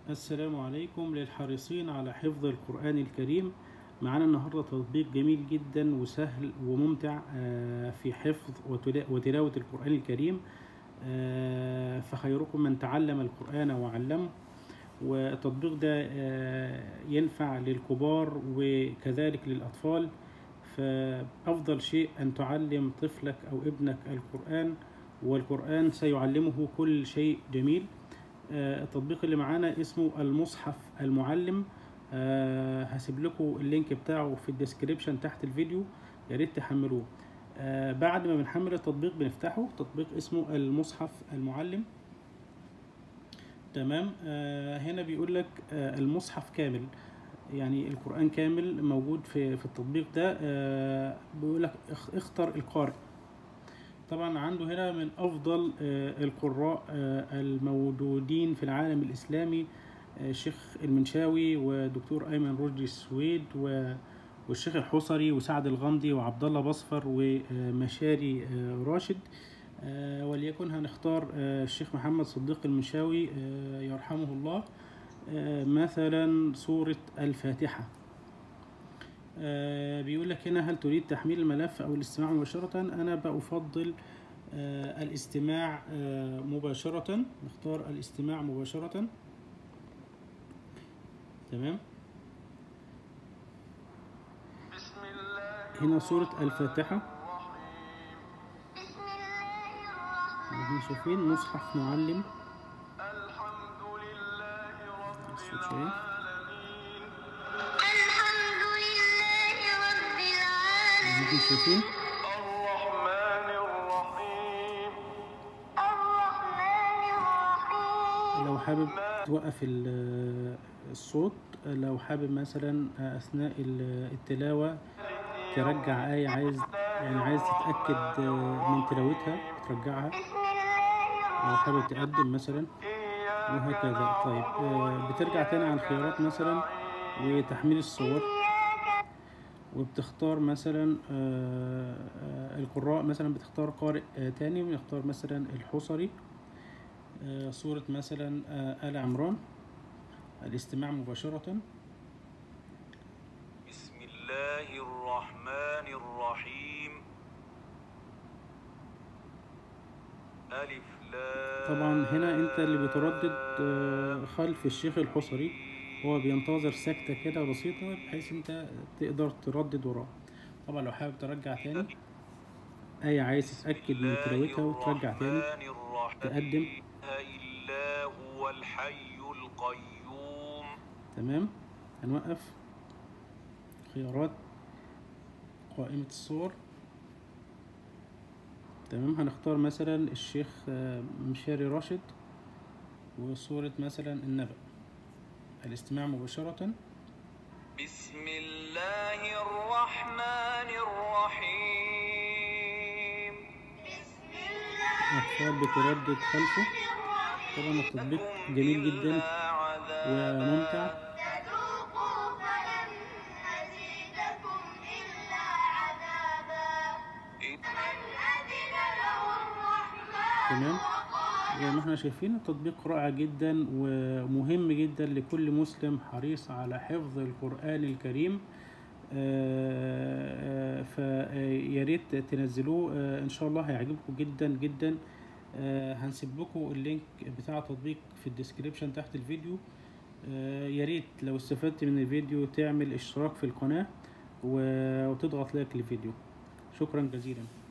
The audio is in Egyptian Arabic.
السلام عليكم للحريصين على حفظ القرآن الكريم معانا النهاردة تطبيق جميل جدا وسهل وممتع آه، في حفظ وتلا- وتلاوة القرآن الكريم آه، فخيركم من تعلم القرآن وعلمه والتطبيق ده آه، ينفع للكبار وكذلك للأطفال فأفضل شيء أن تعلم طفلك أو ابنك القرآن والقرآن سيعلمه كل شيء جميل آه، التطبيق اللي معانا اسمه المصحف المعلم آه، هسيب لكم اللينك بتاعه في الديسكريبشن تحت الفيديو يا ريت تحملوه آه، بعد ما بنحمل التطبيق بنفتحه تطبيق اسمه المصحف المعلم تمام آه، هنا بيقول لك آه، المصحف كامل يعني القرآن كامل موجود في في التطبيق ده آه، بيقول لك اخ- اختر القارئ طبعا عنده هنا من افضل آه، القراء آه، الموجودين في العالم الاسلامي آه، الشيخ المنشاوي ودكتور ايمن رشدي السويد و- والشيخ الحصري وسعد الغامدي وعبد الله بصفر ومشاري آه، راشد آه، وليكن هنختار آه، الشيخ محمد صديق المنشاوي آه، يرحمه الله آه، مثلا سورة الفاتحة آه، بيقول لك هنا هل تريد تحميل الملف او الاستماع مباشرة انا بفضل آه، الاستماع آه، مباشرة نختار الاستماع مباشرة تمام بسم الله هنا سورة الفاتحة بسم الله الرحمن احنا شايفين مصحف معلم الحمد لله رب الصوت شوية العالمين الحمد لله رب العالمين احنا شايفين الرحمن الرحيم الرحمن الرحيم لو حابب توقف ال- الصوت لو حابب مثلا اثناء ال- التلاوة ترجع آية عايز يعني عايز تتأكد من تلاوتها ترجعها بسم الله لو حابب تقدم مثلا إياك وهكذا طيب آه، بترجع تاني على الخيارات مثلا وتحميل الصور وبتختار مثلا آه، آه، القراء مثلا بتختار قارئ آه، تاني ونختار مثلا الحصري آه، صورة مثلا آه، آل عمران الاستماع مباشرة بسم الله الرحمن الرحيم ألف لام طبعا هنا انت اللي بتردد آه، خلف الشيخ الحصري هو بينتظر سكتة كده بسيطة بحيث انت تقدر تردد وراه طبعا لو حابب ترجع تاني آية عايز تتأكد من تلاوتها وترجع تاني الرحمن الرحيم تقدم لا إله إلا هو الحي القيوم تمام هنوقف خيارات قائمة الصور تمام هنختار مثلا الشيخ آه، مشاري راشد وصورة مثلا النبأ الاستماع مباشرة بسم الله الرحمن الرحيم بسم الله أطفال بتردد خلفه طبعا التطبيق جميل جدا وممتع تذوقوا فلن نزيدكم إلا عذابا من أذن له الرحمن تمام وقال زي ما احنا شايفين التطبيق رائع جدا ومهم جدا لكل مسلم حريص على حفظ القرآن الكريم فيا ريت تنزلوه آه، ان شاء الله هيعجبكم جدا جدا آه، هنسيب لكم اللينك بتاع التطبيق في الديسكريبشن تحت الفيديو آه، يا ريت لو استفدت من الفيديو تعمل اشتراك في القناة و- وتضغط لايك للفيديو شكرا جزيلا